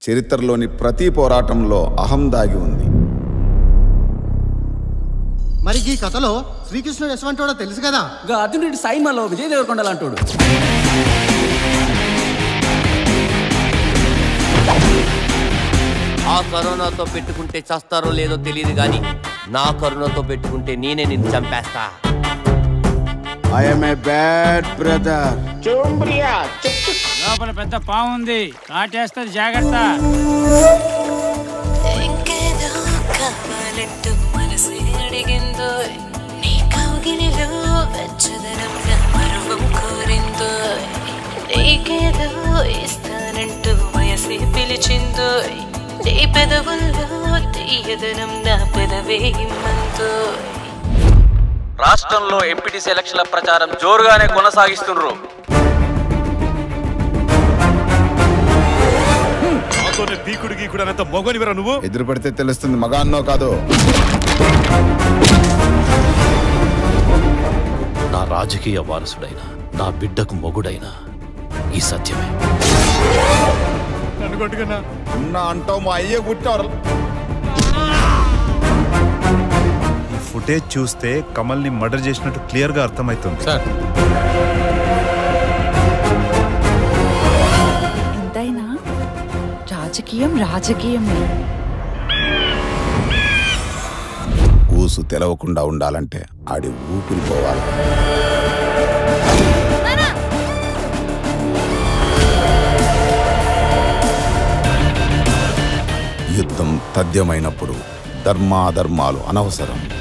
చరిత్రలోని ప్రతి పోరాటంలో అహం దాగి ఉంది మరి ఈ కథలో శ్రీకృష్ణుడు ఎటువంటి తెలుసు కదా గా అర్జునుడి సైన్మాలో విజయ్ దేవరకొండ లాంటోడు ఆ కరోనాతో పెట్టుకుంటే చస్తారో లేదో తెలియదు కానీ నా కరోనాతో పెట్టుకుంటే నేనే నిన్ను చంపేస్తా ఐఎమ్ ఏ బ్యాడ్ బ్రదర్ లోపల పెద్ద పాము ఉంది కాటేస్తుంది జాగ్రత్త ఇంకేదో కావాలంటూ మనసే అడిగిందో నీ కౌగిలిలో వెచ్చదనం నా మరువం కోరిందో నీకేదో ఇస్తానంటూ వయసే పిలిచిందో నీ పెదవుల్లో తీయదనం నా పెదవే ఇమ్మందో రాష్ట్రంలో ఎంపీటీసీ ఎలక్షన్ల ప్రచారం జోరుగానే కొనసాగిస్తున్నారు నాతోనే పీకుడు గీకుడు అనేంత మొగనివరా నువ్వు ఎదురు పడితే తెలుస్తుంది మగాన్నో కాదో నా రాజకీయ వారసుడైన నా బిడ్డకు మొగుడైన ఈ సత్యమే నన్ను కొట్టుకున్నా ఉన్నా అంటావు మా అయ్యే పుట్టారు ఈ ఫుటేజ్ చూస్తే కమల్ని మర్డర్ చేసినట్టు క్లియర్ గా అర్థమవుతుంది సార్ ఎంతైనా రాజకీయం రాజకీయమే ఊసు తెలవకుండా ఉండాలంటే ఆడి ఊపిరి పోవాలి యుద్ధం తథ్యమైనప్పుడు ధర్మాధర్మాలు అనవసరం